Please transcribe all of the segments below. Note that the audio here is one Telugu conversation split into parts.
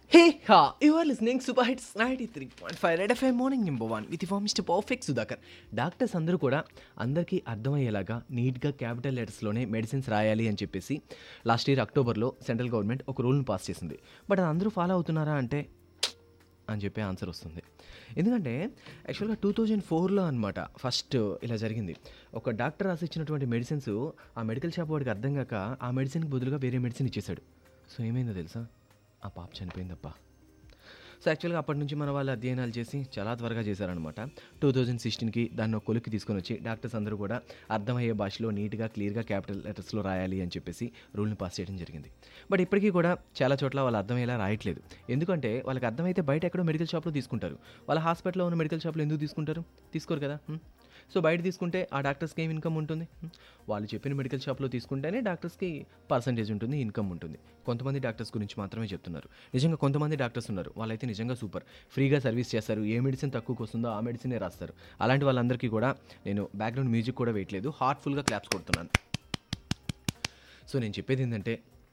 Hey, ha, you are listening Super Hits 93.5 Red FM morning number one with for mister perfect Sudhakar doctors అందరూ కూడా అందరికీ అర్థమయ్యేలాగా నీట్గా క్యాపిటల్ లెటర్స్లోనే మెడిసిన్స్ రాయాలి అని చెప్పేసి లాస్ట్ ఇయర్ అక్టోబర్లో సెంట్రల్ గవర్నమెంట్ ఒక రూల్ని పాస్ చేసింది బట్ అది అందరూ ఫాలో అవుతున్నారా అంటే అని చెప్పే ఆన్సర్ వస్తుంది ఎందుకంటే యాక్చువల్గా టూ థౌజండ్ ఫోర్లో అనమాట ఫస్ట్ ఇలా జరిగింది ఒక డాక్టర్ రాసి ఇచ్చినటువంటి మెడిసిన్స్ ఆ మెడికల్ షాప్ వాడికి అర్థం కాక ఆ మెడిసిన్కి బదులుగా వేరే మెడిసిన్ ఇచ్చేశాడు సో ఏమైందో తెలుసా ఆ పాప చనిపోయిందప్ప సో యాక్చువల్గా అప్పటి నుంచి మన వాళ్ళు అధ్యయనాలు చేసి చాలా త్వరగా చేశారనమాట టూ థౌజండ్ సిక్స్టీన్కి దాన్ని ఒక కొలిక్కి తీసుకొని వచ్చి డాక్టర్స్ అందరూ కూడా అర్థమయ్యే భాషలో నీట్గా క్లియర్గా క్యాపిటల్ లెటర్స్లో రాయాలి అని చెప్పేసి రూల్ని పాస్ చేయడం జరిగింది బట్ ఇప్పటికీ కూడా చాలా చోట్ల వాళ్ళు అర్థమయ్యేలా రాయట్లేదు ఎందుకంటే వాళ్ళకి అర్థమైతే బయట ఎక్కడో మెడికల్ షాప్లో తీసుకుంటారు వాళ్ళ హాస్పిటల్లో ఉన్న మెడికల్ షాప్లో ఎందుకు తీసుకుంటారు తీసుకోరు కదా హ్మ్. సో బయట తీసుకుంటే ఆ డాక్టర్స్కి ఏం ఇన్కమ్ ఉంటుంది హ్మ్. వాళ్ళు చెప్పిన మెడికల్ షాప్లో తీసుకుంటేనే డాక్టర్స్కి పర్సంటేజ్ ఉంటుంది ఇన్కమ్ ఉంటుంది కొంతమంది డాక్టర్స్ గురించి మాత్రమే చెప్తున్నారు నిజంగా కొంతమంది డాక్టర్స్ ఉన్నారు వాళ్ళైతే నిజంగా సూపర్ ఫ్రీగా సర్వీస్ చేస్తారు ఏ మెడిసిన్ తక్కువకి వస్తుందో ఆ మెడిసినే రాస్తారు అలాంటి వాళ్ళందరికీ కూడా నేను బ్యాక్గ్రౌండ్ మ్యూజిక్ కూడా వేయట్లేదు హార్ట్ఫుల్గా క్లాప్స్ కొడుతున్నాను సో నేను చెప్పేది ఏంటంటే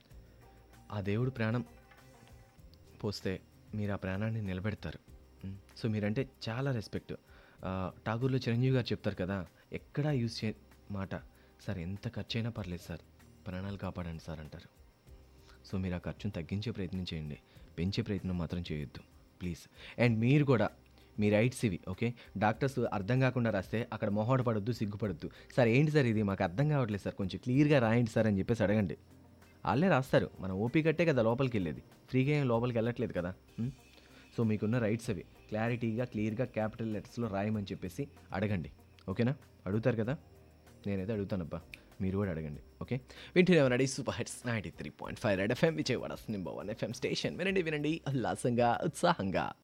ఆ దేవుడు ప్రాణం పోస్తే మీరు ఆ ప్రాణాన్ని నిలబెడతారు మ్, సో మీరంటే చాలా రెస్పెక్ట్ ఆ, ఠాగూర్లో చిరంజీవి గారు చెప్తారు కదా ఎక్కడా యూజ్ చే మాట సార్ ఎంత ఖర్చు అయినా పర్లేదు సార్ ప్రాణాలు కాపాడండి సార్ అంటారు సో మీరు ఆ ఖర్చును తగ్గించే ప్రయత్నం చేయండి పెంచే ప్రయత్నం మాత్రం చేయొద్దు ప్లీజ్ అండ్ మీరు కూడా మీ రైట్స్ ఇవి ఓకే డాక్టర్స్ అర్థం కాకుండా రాస్తే అక్కడ మొహోడ పడొద్దు సిగ్గుపడొద్దు సార్ ఏంటి సార్ ఇది మాకు అర్థం కావట్లేదు సార్ కొంచెం క్లియర్గా రాయండి సార్ అని చెప్పేసి అడగండి వాళ్ళే రాస్తారు మనం ఓపీ కట్టే కదా లోపలికి వెళ్ళేది ఫ్రీగా ఏం లోపలికి వెళ్ళట్లేదు కదా ఉం? సో మీకున్న రైట్స్ అవి క్లారిటీగా క్లియర్గా క్యాపిటల్ లెటర్స్లో రాయమని చెప్పేసి అడగండి ఓకేనా అడుగుతారు కదా నేనైతే అడుగుతానబ్బా మీరు కూడా అడగండి ఓకే వింటూనే ఉన్నాడు super hits ninety three point five Red FM Vijayawada number one FM station వినండి వినండి ఉల్లాసంగా ఉత్సాహంగా